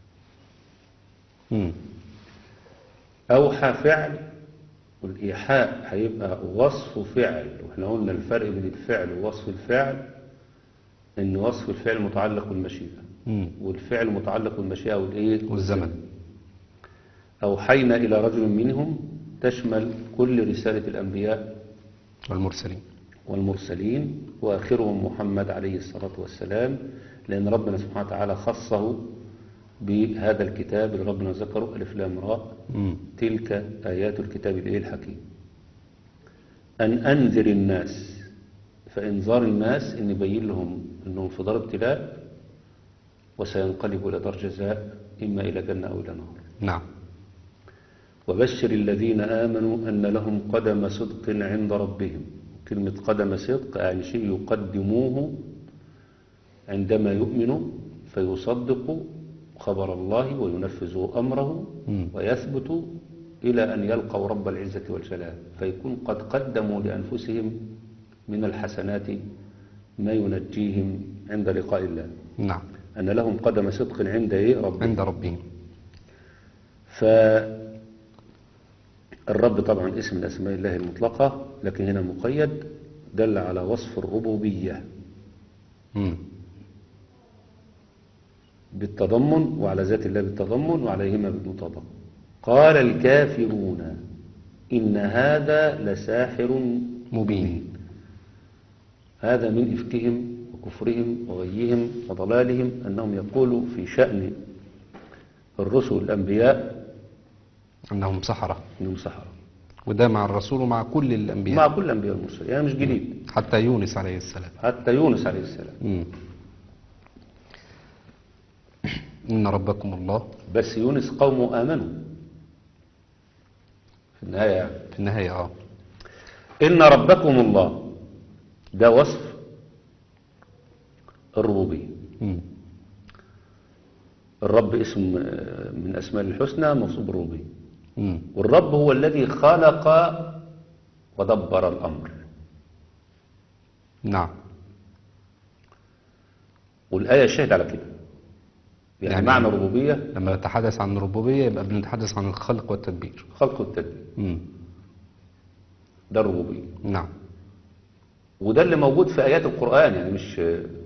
مم. أوحى فعل والإيحاء هيبقى وصف فعل واحنا قلنا الفرق بين الفعل ووصف الفعل إن وصف الفعل متعلق بالمشيئة مم. والفعل متعلق بالمشيئة والإيه والزمن أوحينا إلى رجل منهم تشمل كل رسالة الأنبياء والمرسلين والمرسلين وآخرهم محمد عليه الصلاة والسلام لأن ربنا سبحانه وتعالى خصه بهذا الكتاب اللي ربنا ذكره ألف لام راء مم. تلك آيات الكتاب الإيه الحكيم أن أنذر الناس فإنذار الناس إن يبين لهم أنهم في دار ابتلاء وسينقلبوا إلى دار جزاء إما إلى جنة أو إلى نار نعم وبشر الذين آمنوا أن لهم قدم صدق عند ربهم كلمة قدم صدق يعني شيء يقدموه عندما يؤمنوا فيصدقوا خبر الله وينفذوا أمره مم. ويثبتوا إلى أن يلقوا رب العزة والجلال فيكون قد قدموا لأنفسهم من الحسنات ما ينجيهم عند لقاء الله نعم أن لهم قدم صدق عند إيه ربهم عند ربهم فالرب طبعا اسم من أسماء الله المطلقة لكن هنا مقيد دل على وصف الربوبية مم. بالتضمن وعلى ذات الله بالتضمن وعليهما بالمطابقة قال الكافرون إن هذا لساحر مبين هذا من إفكهم وكفرهم وغيهم وضلالهم أنهم يقولوا في شأن الرسل الأنبياء أنهم سحرة أنهم سحرة وده مع الرسول ومع كل الأنبياء مع كل الأنبياء المرسلين يعني مش جديد حتى يونس عليه السلام حتى يونس عليه السلام مم. إن ربكم الله بس يونس قومه آمنوا في النهاية يعني. في النهاية اه إن ربكم الله ده وصف الربوبية مم. الرب اسم آه، من أسماء الحسنى موصوف بالربوبية مم. والرب هو الذي خلق ودبر الأمر نعم والآية شهد على كده يعني, يعني- معنى الربوبية لما نتحدث عن الربوبية يبقى بنتحدث عن الخلق والتدبير خلق التدبير مم. ده الربوبية نعم وده اللي موجود في آيات القرآن يعني مش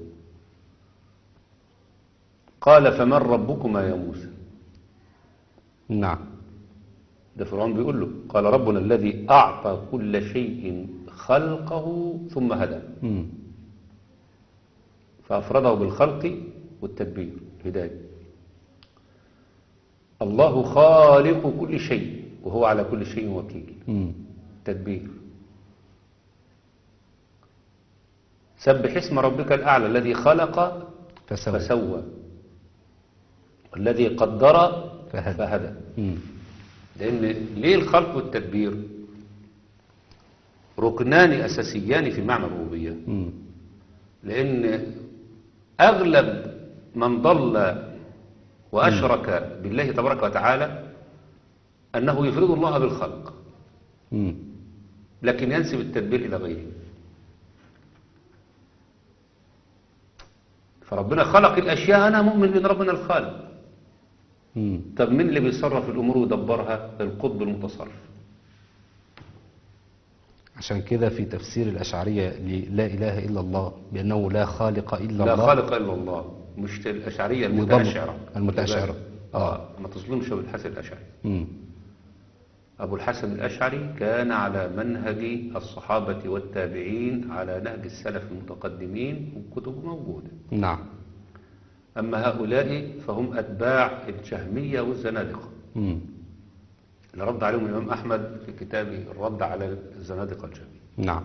قال فمن ربكما يا موسى نعم ده فرعون بيقول له قال ربنا الذي أعطى كل شيء خلقه ثم هدى مم. فأفرده بالخلق والتدبير هداية الله خالق كل شيء وهو على كل شيء وكيل مم. تدبير سبح اسم ربك الأعلى الذي خلق فسوى فسوى والذي قدر فهدى. فهدى مم. لأن ليه الخلق والتدبير ركنان أساسيان في معنى الربوبية مم. لأن أغلب من ضل وأشرك بالله تبارك وتعالى أنه يفرض الله بالخلق مم. لكن ينسب التدبير إلى غيره فربنا خلق الأشياء أنا مؤمن بأن ربنا الخالق مم. طب مين اللي بيصرف الأمور ويدبرها القطب المتصرف عشان كده في تفسير الأشعرية للا إله إلا الله بأنه لا خالق إلا لا الله خالق إلا الله مش الأشعرية يضم- المتأشعرة المتأشعرة. آه ما تظلمش أبو الحسن الأشعري مم. أبو الحسن الأشعري كان على منهج الصحابة والتابعين على نهج السلف المتقدمين وكتبه موجودة نعم أما هؤلاء فهم أتباع الجهمية والزنادقة مم. اللي رد عليهم الإمام أحمد في كتابه الرد على الزنادقة الجهمية نعم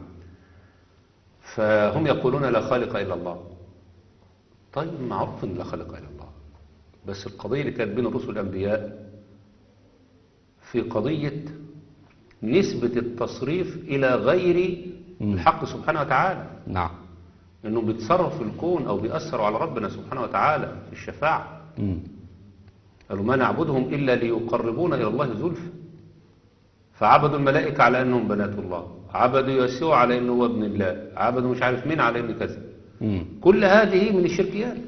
فهم يقولون لا خالق إلا الله طيب معروف أن لا خالق إلا الله بس القضية اللي كانت بين الرسل والأنبياء في قضية نسبة التصريف إلى غير مم. الحق سبحانه وتعالى نعم إنهم بيتصرفوا في الكون أو بيأثروا على ربنا سبحانه وتعالى في الشفاعة مم. قالوا ما نعبدهم إلا ليقربونا إلى الله زلفى فعبدوا الملائكة على أنهم بنات الله عبدوا يسوع على أنه هو ابن الله عبدوا مش عارف مين على أنه كذا مم. كل هذه من الشركيات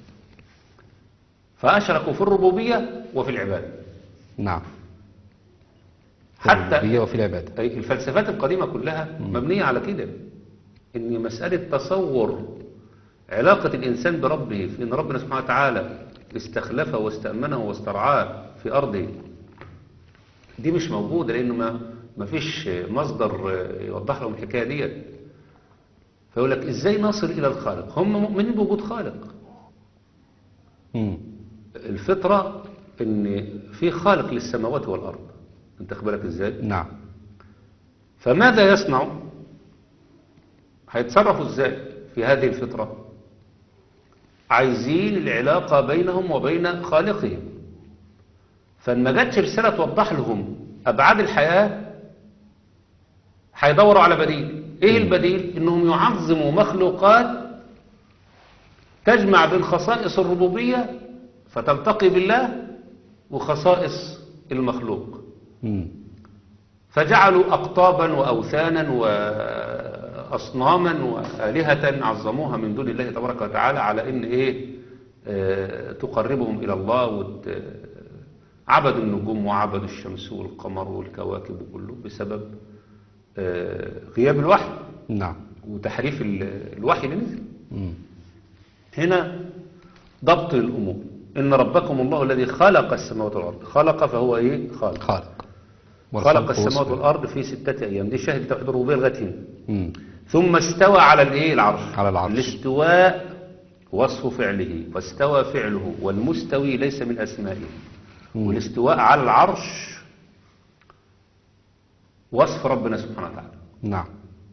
فأشركوا في الربوبية وفي العبادة نعم في حتى الربوبية وفي العبادة أي الفلسفات القديمة كلها مبنية على كده إن مسألة تصور علاقة الإنسان بربه في إن ربنا سبحانه وتعالى استخلفه واستأمنه واسترعاه في أرضه دي مش موجودة لأنه ما ما فيش مصدر يوضح لهم الحكاية دي فيقول لك إزاي نصل إلى الخالق هم مؤمنين بوجود خالق مم. الفطرة إن في خالق للسماوات والأرض أنت بالك إزاي نعم فماذا يصنع هيتصرفوا ازاي في هذه الفطرة عايزين العلاقة بينهم وبين خالقهم فما جاتش رسالة توضح لهم أبعاد الحياة هيدوروا على بديل ايه البديل انهم يعظموا مخلوقات تجمع بين خصائص الربوبية فتلتقي بالله وخصائص المخلوق مم. فجعلوا أقطابا وأوثانا وأصناما وآلهة عظموها من دون الله تبارك وتعالى على إن إيه آه، تقربهم إلى الله وت... عبدوا النجوم وعبدوا الشمس والقمر والكواكب كله بسبب آه، غياب الوحي نعم وتحريف ال- الوحي اللي نزل مم. هنا ضبط الأمور إن ربكم الله الذي خلق السماوات والأرض خلق فهو إيه خالق خالق خلق والخلق السماوات وصفه. والأرض في ستة أيام دي شاهد توحيد الربوبية لغاية هنا مم. ثم استوى على الايه العرش على العرش. الاستواء وصف فعله واستوى فعله والمستوي ليس من أسمائه مم. والاستواء على العرش وصف ربنا سبحانه وتعالى نعم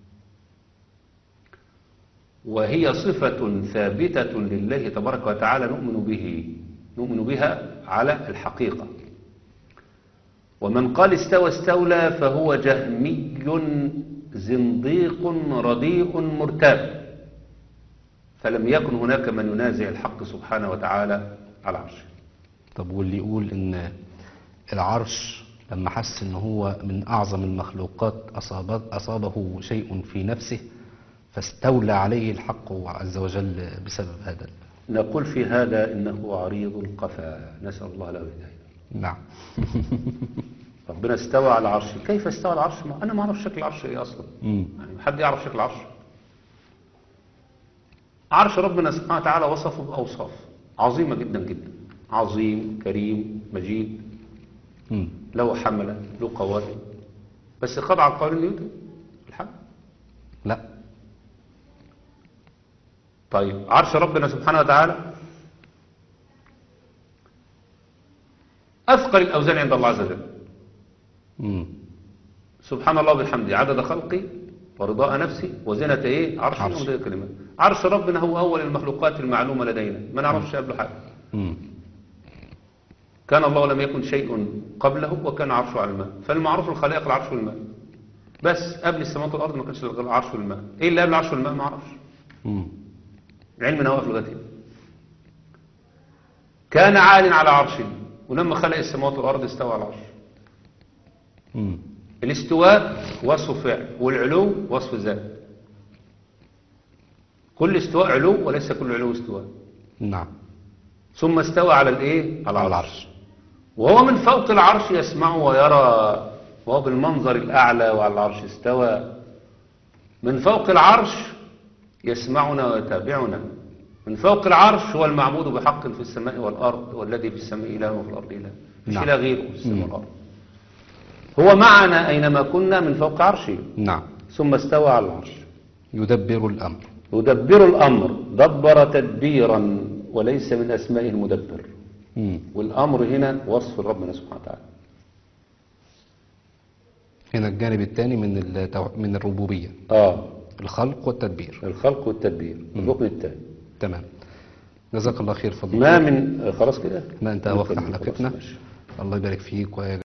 وهي صفة ثابتة لله تبارك وتعالى نؤمن به نؤمن بها على الحقيقة ومن قال استوى استولى فهو جهمي زنديق رديء مرتاب فلم يكن هناك من ينازع الحق سبحانه وتعالى على عرشه طب واللي يقول ان العرش لما حس ان هو من اعظم المخلوقات أصاب اصابه شيء في نفسه فاستولى عليه الحق عز وجل بسبب هذا نقول في هذا إنه عريض القفا نسأل الله له الهداية نعم ربنا استوى على العرش كيف استوى على العرش ما أنا ما أعرف شكل العرش إيه أصلا مم. يعني حد يعرف شكل العرش عرش ربنا سبحانه وتعالى وصفه بأوصاف عظيمة جدا جدا عظيم كريم مجيد مم. له حملة له قوائم بس خضع قوانين نيوتن الحمد لا طيب عرش ربنا سبحانه وتعالى أثقل الأوزان عند الله عز وجل مم. سبحان الله وبحمده عدد خلقي ورضاء نفسي وزنة ايه عرش عرش. ومدد كلمات عرش ربنا هو أول المخلوقات المعلومة لدينا ما نعرفش قبله حاجة مم. كان الله لم يكن شيء قبله وكان عرشه على الماء فالمعروف الخلائق العرش والماء بس قبل السماوات والأرض ما كانش غير العرش والماء ايه اللي قبل العرش والماء ما اعرفش مم. علمنا واقف لغايه هنا كان عال على عرشه ولما خلق السماوات والأرض استوى على العرش مم. الاستواء وصف فعل والعلو وصف ذات كل استواء علو وليس كل علو استواء نعم ثم استوى على الايه على على العرش العرش وهو من فوق العرش يسمع ويرى وهو بالمنظر الأعلى وعلى العرش استوى من فوق العرش يسمعنا ويتابعنا من فوق العرش هو المعبود بحق في السماء والأرض والذي في السماء إله وفي الأرض إله مش نعم. إله غيره في السماء والأرض هو معنا أينما كنا من فوق عرشه نعم ثم استوى على العرش يدبر الأمر يدبر الأمر دبر تدبيرا وليس من أسمائه المدبر مم. والأمر هنا وصف ربنا سبحانه وتعالى هنا الجانب الثاني من التو... من الربوبية آه الخلق والتدبير الخلق والتدبير الركن الثاني تمام جزاك الله خير فضل ما من خلاص كده ما انتهى وقت نكمل. خلاص، حلقتنا ماشي. الله يبارك فيك ويا